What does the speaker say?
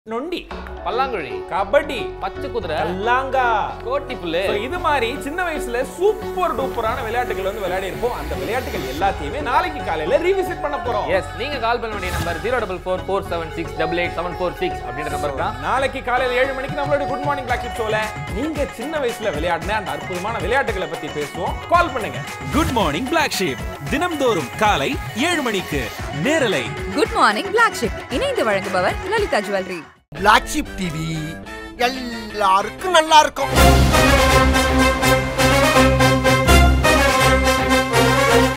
நொண்டி பல்லாங்குழி கபடி பச்சை குதிரை கல்லாங்கா கோட்டி புல்லு So, இது மாதிரி சின்ன வயசுல சூப்பர் டூப்பரான விளையாட்டுகள் வந்து விளையாடி இருப்போம் அந்த விளையாட்டுகள் எல்லாத்தையுமே நாளைக்கு காலையில ரீவிசிட் பண்ண போறோம் எஸ் நீங்க கால் பண்ண வேண்டிய number zero double four four seven six double eight seven four six அப்படின்ற நம்பர் தான் நாளைக்கு காலையில ஏழு மணிக்கு நம்மளோட குட் மார்னிங் பிளாக் ஷோல நீங்க சின்ன வயசுல விளையாடின அந்த அற்புதமான விளையாட்டுகளை பத்தி பேசுவோம் கால் பண்ணுங்க குட் மார்னிங் பிளாக் ஷீப் தினம்தோறும் காலை ஏழு மணிக்கு நேரலை குட் மார்னிங் பிளாக் ஷிப் இணைந்து வழங்குபவர் Lalitha jewellery black sheep TV எல்லாருக்கும் நல்லா இருக்கும்